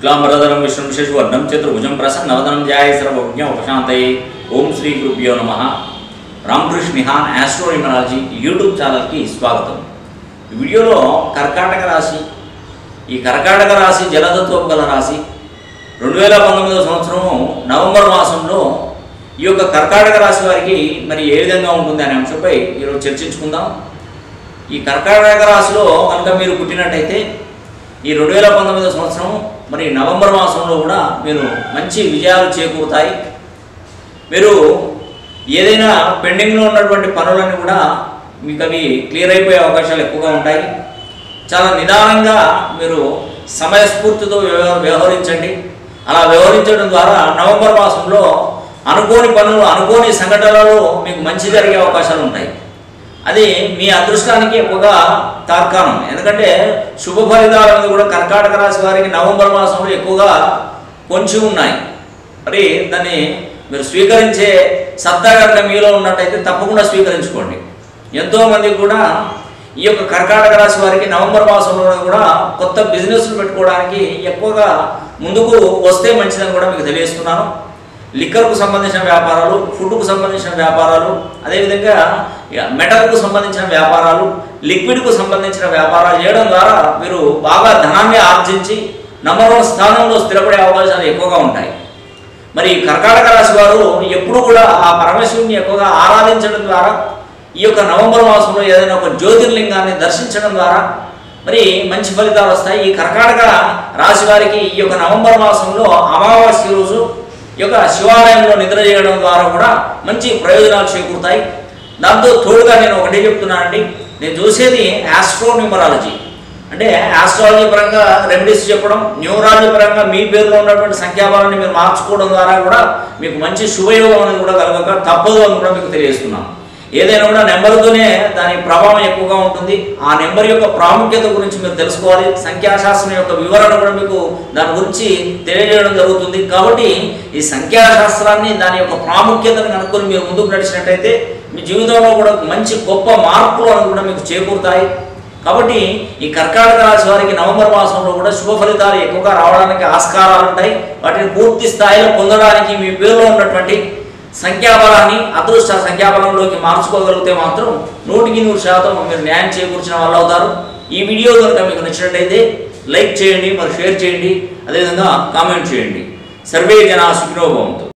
శుక్లాంబరధరం విష్ణు శశివర్ణం చతుర్భుజం ప్రసన్నవదనం ధ్యాయ సర్వజ్ఞ ఉపశాంతయే ఓం శ్రీ గురుభ్యో నమ రామకృష్ణ నిహాన్ ఆస్ట్రో న్యూమరాలజీ యూట్యూబ్ ఛానల్కి స్వాగతం ఈ వీడియోలో కర్కాటక రాశి ఈ కర్కాటక రాశి జలతత్వం గల రాశి రెండు వేల పంతొమ్మిదవ సంవత్సరం నవంబర్ మాసంలో ఈ యొక్క కర్కాటక రాశి వారికి మరి ఏ విధంగా ఉంటుంది అనే అంశంపై ఈరోజు చర్చించుకుందాం ఈ కర్కాటక రాశిలో కనుక మీరు పుట్టినట్టయితే ఈ రెండు వేల పంతొమ్మిదవ సంవత్సరం మరి నవంబర్ మాసంలో కూడా మీరు మంచి విజయాలు చేకూరుతాయి మీరు ఏదైనా పెండింగ్లో ఉన్నటువంటి పనులన్నీ కూడా మీకు అవి క్లియర్ అయిపోయే అవకాశాలు ఎక్కువగా ఉంటాయి చాలా నిదానంగా మీరు సమయస్ఫూర్తితో వ్యవ- వ్యవహరించండి అలా వ్యవహరించడం ద్వారా నవంబర్ మాసంలో అనుకోని పనులు అనుకోని సంఘటనలలో మీకు మంచి జరిగే అవకాశాలు ఉంటాయి అది మీ అదృష్టానికి ఎక్కువగా తార్కాణం ఎందుకంటే శుభ ఫలితాల మీద కూడా కర్కాటక రాశి వారికి నవంబర్ మాసంలో ఎక్కువగా పొంచి ఉన్నాయి మరి దాన్ని మీరు స్వీకరించే సత్తా కనుక మీలో ఉన్నట్టయితే తప్పకుండా స్వీకరించుకోండి ఎంతోమందికి కూడా ఈ యొక్క కర్కాటక రాశి వారికి నవంబర్ మాసంలో కూడా కొత్త బిజినెస్లు పెట్టుకోవడానికి ఎక్కువగా ముందుకు వస్తే మంచిదని కూడా మీకు తెలియజేస్తున్నాను లిక్కర్కు సంబంధించిన వ్యాపారాలు ఫుడ్కు సంబంధించిన వ్యాపారాలు అదేవిధంగా ఇక మెటల్కు సంబంధించిన వ్యాపారాలు లిక్విడ్కు సంబంధించిన వ్యాపారాలు చేయడం ద్వారా మీరు బాగా ధనాన్ని ఆర్జించి నంబర్ వన్ స్థానంలో స్థిరపడే అవకాశాలు ఎక్కువగా ఉంటాయి మరి ఈ కర్కాటక రాశి వారు ఎప్పుడు కూడా ఆ పరమశివుని ఎక్కువగా ఆరాధించడం ద్వారా ఈ యొక్క నవంబర్ మాసంలో ఏదైనా ఒక జ్యోతిర్లింగాన్ని దర్శించడం ద్వారా మరి మంచి ఫలితాలు వస్తాయి ఈ కర్కాటక రాశి వారికి ఈ యొక్క నవంబర్ మాసంలో అమావాస్య రోజు ఈ యొక్క శివాలయంలో నిద్ర చేయడం ద్వారా కూడా మంచి ప్రయోజనాలు చేకూరుతాయి దాంతో తోడుగా నేను ఒకటే చెప్తున్నానండి నేను చూసేది ఆస్ట్రో న్యూమరాలజీ అంటే ఆస్ట్రాలజీ పరంగా రెమెడీస్ చెప్పడం న్యూమరాలజీ పరంగా మీ పేరులో ఉన్నటువంటి సంఖ్యాబలాన్ని మీరు మార్చుకోవడం ద్వారా కూడా మీకు మంచి శుభయోగం అనేది కూడా కలగక తప్పదు అని కూడా మీకు తెలియజేస్తున్నాను ఏదైనా కూడా నెంబర్తోనే దాని ప్రభావం ఎక్కువగా ఉంటుంది ఆ నెంబర్ యొక్క ప్రాముఖ్యత గురించి మీరు తెలుసుకోవాలి సంఖ్యాశాస్త్రం యొక్క వివరణ కూడా మీకు దాని గురించి తెలియజేయడం జరుగుతుంది కాబట్టి ఈ సంఖ్యాశాస్త్రాన్ని దాని యొక్క ప్రాముఖ్యతను కనుక్కొని మీరు ముందుకు నడిచినట్టయితే మీ జీవితంలో కూడా మంచి గొప్ప మార్పులు అని కూడా మీకు చేకూరుతాయి కాబట్టి ఈ కర్కాటక రాశి వారికి నవంబర్ మాసంలో కూడా శుభ ఫలితాలు ఎక్కువగా రావడానికి ఆస్కారాలు ఉంటాయి వాటిని పూర్తి స్థాయిలో పొందడానికి మీ పేరులో ఉన్నటువంటి సంఖ్యాబలాన్ని అదృష్ట సంఖ్యాబలంలోకి మార్చుకోగలిగితే మాత్రం నూటికి నూరు శాతం మీరు న్యాయం చేకూర్చిన వాళ్ళు అవుతారు ఈ వీడియో కనుక మీకు నచ్చినట్టయితే లైక్ చేయండి మరి షేర్ చేయండి అదేవిధంగా కామెంట్ చేయండి సర్వే జనా సుఖినోభవంతు